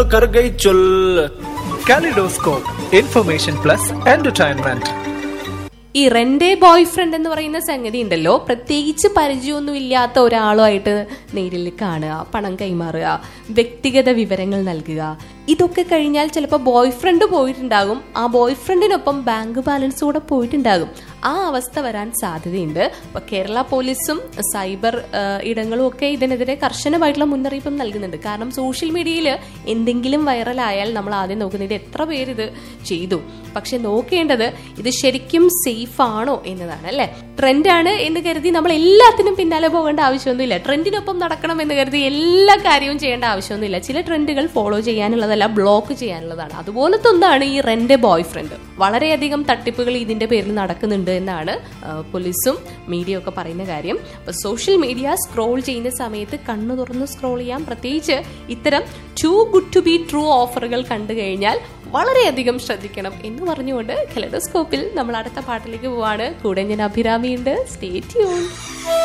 कर गई चुल കാലിഡോസ്കോപ്പ് ഇൻഫർമേഷൻ പ്ലസ് എന്റർടൈൻമെന്റ് ഈ റെന്റെ ബോയ് ഫ്രണ്ട് എന്ന് പറയുന്ന സംഗതി ഉണ്ടല്ലോ പ്രത്യേകിച്ച് പരിചയമൊന്നും ഇല്ലാത്ത ഒരാളുമായിട്ട് നേരിൽ കാണുക പണം കൈമാറുക വ്യക്തിഗത വിവരങ്ങൾ നൽകുക ഇതൊക്കെ കഴിഞ്ഞാൽ ചിലപ്പോൾ ബോയ് ഫ്രണ്ട് പോയിട്ടുണ്ടാകും ആ ബോയ് ഫ്രണ്ടിനൊപ്പം ബാങ്ക് ബാലൻസ് കൂടെ പോയിട്ടുണ്ടാകും ആ അവസ്ഥ വരാൻ സാധ്യതയുണ്ട് അപ്പൊ കേരള പോലീസും സൈബർ ആ, ഇടങ്ങളും ഒക്കെ ഇതിനെതിരെ കർശനമായിട്ടുള്ള മുന്നറിയിപ്പും നൽകുന്നുണ്ട് കാരണം സോഷ്യൽ മീഡിയയിൽ എന്തെങ്കിലും വൈറലായാൽ നമ്മൾ ആദ്യം നോക്കുന്നത് ഇത് എത്ര പേര് ഇത് ചെയ്തു പക്ഷെ നോക്കേണ്ടത് ഇത് ശരിക്കും സേഫ് ആണോ എന്നതാണ് അല്ലെ ട്രെൻഡാണ് എന്ന് കരുതി നമ്മൾ എല്ലാത്തിനും പിന്നാലെ പോകേണ്ട ആവശ്യമൊന്നുമില്ല ട്രെൻഡിനൊപ്പം നടക്കണം എന്ന് കരുതി എല്ലാ കാര്യവും ചെയ്യേണ്ട ആവശ്യമൊന്നുമില്ല ചില ട്രെൻഡുകൾ ഫോളോ ചെയ്യാനുള്ളതല്ല ബ്ലോക്ക് ചെയ്യാനുള്ളതാണ് അതുപോലത്തെ ഒന്നാണ് ഈ റെന്റ് ബോയ് ഫ്രണ്ട് വളരെയധികം തട്ടിപ്പുകൾ ഇതിന്റെ പേരിൽ നടക്കുന്നുണ്ട് എന്നാണ് ആ, പോലീസും മീഡിയ ഒക്കെ പറയുന്ന കാര്യം അപ്പൊ സോഷ്യൽ മീഡിയ സ്ക്രോൾ ചെയ്യുന്ന സമയത്ത് കണ്ണു തുറന്ന് സ്ക്രോൾ ചെയ്യാം പ്രത്യേകിച്ച് ഇത്തരം too good to be true ഓഫറുകൾ കണ്ടു കഴിഞ്ഞാൽ വളരെയധികം ശ്രദ്ധിക്കണം എന്ന് പറഞ്ഞുകൊണ്ട് കെലഡോസ്കോപ്പിൽ നമ്മൾ അടുത്ത പാട്ടിലേക്ക് പോവാണ് കൂടെ ഞാൻ അഭിരാമിയുണ്ട് സ്റ്റേ ട്യൂൺ